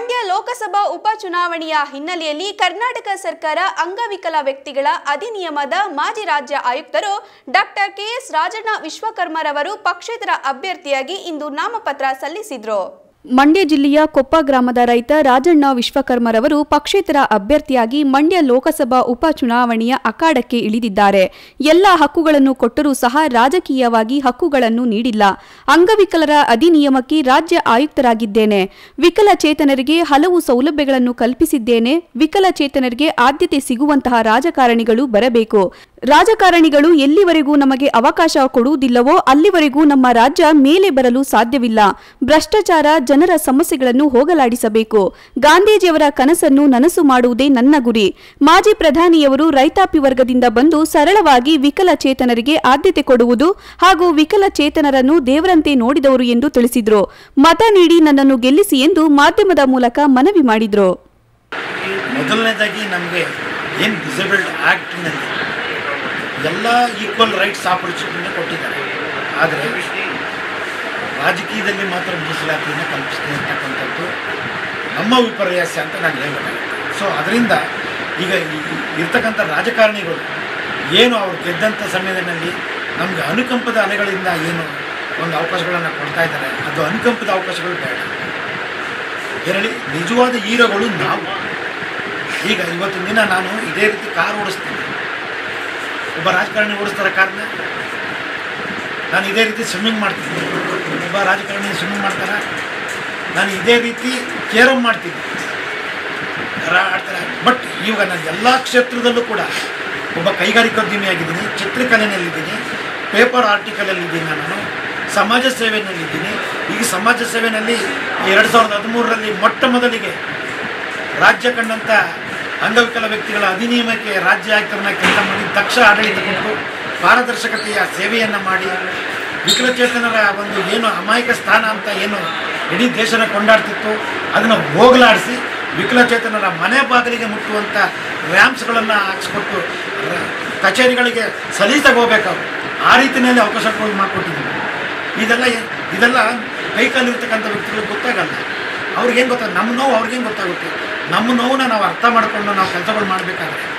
ಮಂಡ್ಯ ಲೋಕಸಭಾ ಉಪಚುನಾವಣೆಯ ಹಿನ್ನೆಲೆಯಲ್ಲಿ ಕರ್ನಾಟಕ ಸರ್ಕಾರ ಅಂಗವಿಕಲ ವ್ಯಕ್ತಿಗಳ ಅಧಿನಿಯಮದ ಮಾಜಿ ರಾಜ್ಯ ಆಯುಕ್ತರು ಡಾಕ್ಟರ್ ಕೆಎಸ್ ರಾಜಣ್ಣ ವಿಶ್ವಕರ್ಮರವರು ಪಕ್ಷೇತರ ಅಭ್ಯರ್ಥಿಯಾಗಿ ಇಂದು ನಾಮಪತ್ರ ಸಲ್ಲಿಸಿದ್ರು ಮಂಡ್ಯ ಜಿಲ್ಲೆಯ ಕೊಪ್ಪ ಗ್ರಾಮದ ರೈತ ರಾಜಣ್ಣ ವಿಶ್ವಕರ್ಮರವರು ಪಕ್ಷೇತರ ಅಭ್ಯರ್ಥಿಯಾಗಿ ಮಂಡ್ಯ ಲೋಕಸಭಾ ಉಪಚುನಾವಣೆಯ ಅಖಾಡಕ್ಕೆ ಇಳಿದಿದ್ದಾರೆ ಎಲ್ಲ ಹಕ್ಕುಗಳನ್ನು ಕೊಟ್ಟರೂ ಸಹ ರಾಜಕೀಯವಾಗಿ ಹಕ್ಕುಗಳನ್ನು ನೀಡಿಲ್ಲ ಅಂಗವಿಕಲರ ಅಧಿನಿಯಮಕ್ಕೆ ರಾಜ್ಯ ಆಯುಕ್ತರಾಗಿದ್ದೇನೆ ವಿಕಲಚೇತನರಿಗೆ ಹಲವು ಸೌಲಭ್ಯಗಳನ್ನು ಕಲ್ಪಿಸಿದ್ದೇನೆ ವಿಕಲಚೇತನರಿಗೆ ಆದ್ಯತೆ ಸಿಗುವಂತಹ ರಾಜಕಾರಣಿಗಳು ಬರಬೇಕು ರಾಜಕಾರಣಿಗಳು ಎಲ್ಲಿವರೆಗೂ ನಮಗೆ ಅವಕಾಶ ಕೊಡುವುದಿಲ್ಲವೋ ಅಲ್ಲಿವರೆಗೂ ನಮ್ಮ ರಾಜ್ಯ ಮೇಲೆ ಬರಲು ಸಾಧ್ಯವಿಲ್ಲ ಭ್ರಷ್ಟಾಚಾರ ಜನರ ಸಮಸ್ಯೆಗಳನ್ನು ಹೋಗಲಾಡಿಸಬೇಕು ಗಾಂಧೀಜಿಯವರ ಕನಸನ್ನು ನನಸು ಮಾಡುವುದೇ ನನ್ನ ಗುರಿ ಮಾಜಿ ಪ್ರಧಾನಿಯವರು ರೈತಾಪಿ ವರ್ಗದಿಂದ ಬಂದು ಸರಳವಾಗಿ ವಿಕಲಚೇತನರಿಗೆ ಆದ್ಯತೆ ಕೊಡುವುದು ಹಾಗೂ ವಿಕಲಚೇತನರನ್ನು ದೇವರಂತೆ ನೋಡಿದವರು ಎಂದು ತಿಳಿಸಿದ್ರು ಮತ ನೀಡಿ ನನ್ನನ್ನು ಗೆಲ್ಲಿಸಿ ಎಂದು ಮಾಧ್ಯಮದ ಮೂಲಕ ಮನವಿ ಮಾಡಿದ್ರು ಮೊದಲನೇದಾಗಿ ನಮಗೆ ಏನು ಡಿಸೇಬಲ್ಡ್ ಆ್ಯಕ್ಟ್ನಲ್ಲಿ ಎಲ್ಲ ಈಕ್ವಲ್ ರೈಟ್ಸ್ ಆಪರ್ಚುನಿಟಿನ ಕೊಟ್ಟಿದ್ದಾರೆ ಆದರೆ ರಾಜಕೀಯದಲ್ಲಿ ಮಾತ್ರ ಮೀಸಲಾತಿಯನ್ನು ಕಲ್ಪಿಸ್ತೀನಿ ಅಂತಕ್ಕಂಥದ್ದು ನಮ್ಮ ವಿಪರ್ಯಾಸ ಅಂತ ನಾನು ಹೇಳಬೇಕಾಗುತ್ತೆ ಸೊ ಅದರಿಂದ ಈಗ ಈ- ಈ- ಇರ್ತಕ್ಕಂಥ ರಾಜಕಾರಣಿಗಳು ಏನು ಅವ್ರು ಗೆದ್ದಂಥ ಸಮಯದಲ್ಲಿ ನಮಗೆ ಅನುಕಂಪದ ಅಲೆಗಳಿಂದ ಏನು ಒಂದು ಅವಕಾಶಗಳನ್ನು ಕೊಡ್ತಾ ಇದ್ದಾರೆ ಅದು ಅನುಕಂಪದ ಅವಕಾಶಗಳು ಬೇಡ ಹೇಳಿ ನಿಜವಾದ ಹೀರೋಗಳು ನಾವು ಈಗ ಇವತ್ತಿನ ದಿನ ನಾನು ಇದೇ ರೀತಿ ಕಾರ್ ಓಡಿಸ್ತೀನಿ ಒಬ್ಬ ರಾಜಕಾರಣಿ ಓಡಿಸ್ತಾರೆ ಕಾರ್ನ ನಾನು ಇದೇ ರೀತಿ ಸ್ವಿಮ್ಮಿಂಗ್ ಮಾಡ್ತೀನಿ ಒಬ್ಬ ರಾಜಕಾರಣಿ ಸ್ವಿಮ್ಮಿಂಗ್ ಮಾಡ್ತಾರೆ ನಾನು ಇದೇ ರೀತಿ ಕೇರಮ್ ಮಾಡ್ತೀನಿ ರಾ- ಆಡ್ತಾರೆ ಬಟ್ ಇವಾಗ ನಾನು ಎಲ್ಲ ಕ್ಷೇತ್ರದಲ್ಲೂ ಕೂಡ ಒಬ್ಬ ಕೈಗಾರಿಕೋದ್ಯಮಿಯಾಗಿದ್ದೀನಿ ಚಿತ್ರಕಲೆಯಲ್ಲಿದ್ದೀನಿ ಪೇಪರ್ ಆರ್ಟಿಕಲಲ್ಲಿದ್ದೀನಿ ನಾನು ಸಮಾಜ ಸೇವೆಯಲ್ಲಿದ್ದೀನಿ ಈಗ ಸಮಾಜ ಸೇವೆಯಲ್ಲಿ ಎರಡು ಸಾವಿರದ ಹದಿಮೂರರಲ್ಲಿ ಮೊಟ್ಟ ಮೊದಲಿಗೆ ರಾಜ್ಯ ಕಂಡಂಥ ಅಂಗವಿಕಲ ವ್ಯಕ್ತಿಗಳ ಅಧಿನಿಯಮಕ್ಕೆ ರಾಜ್ಯ ಆಯುಕ್ತರನ್ನ ಕೆಲಸ ಮಾಡಿ ದಕ್ಷ ಆಡಳಿತ ಕೊಟ್ಟು ಪಾರದರ್ಶಕತೆಯ ಸೇವೆಯನ್ನು ಮಾಡಿ ವಿಕಲಚೇತನರ ಒಂದು ಏನು ಅಮಾಯಕ ಸ್ಥಾನ ಅಂತ ಏನು ಇಡೀ ದೇಶನ ಕೊಂಡಾಡ್ತಿತ್ತು ಅದನ್ನು ಹೋಗಲಾಡಿಸಿ ವಿಕಲಚೇತನರ ಮನೆ ಬಾಗಿಲಿಗೆ ಮುಟ್ಟುವಂಥ ರ್ಯಾಂಪ್ಸ್ಗಳನ್ನು ಹಾಕ್ಸ್ಕೊಟ್ಟು ರ- ಕಚೇರಿಗಳಿಗೆ ಸಲೀಸಾಗಿ ಹೋಗ್ಬೇಕಾದ್ರು ಆ ರೀತಿಯಲ್ಲಿ ಅವಕಾಶಗಳು ಮಾಡಿಕೊಟ್ಟಿದ್ದೀವಿ ಇದೆಲ್ಲ ಏ- ಇದೆಲ್ಲ ಕೈ ಕಾಲಿರ್ತಕ್ಕಂಥ ವ್ಯಕ್ತಿಗಳಿಗೆ ಗೊತ್ತಾಗಲ್ಲ ಅವ್ರಿಗೇನು ಗೊತ್ತಾಗ ನಮ್ಮ ನೋವು ಅವ್ರಿಗೇನು ಗೊತ್ತಾಗುತ್ತೆ ನಮ್ಮ ನೋವನ್ನ ನಾವು ಅರ್ಥ ಮಾಡ್ಕೊಂಡು ನಾವು ಕೆಲಸಗಳು ಮಾಡಬೇಕಾದ್ರೆ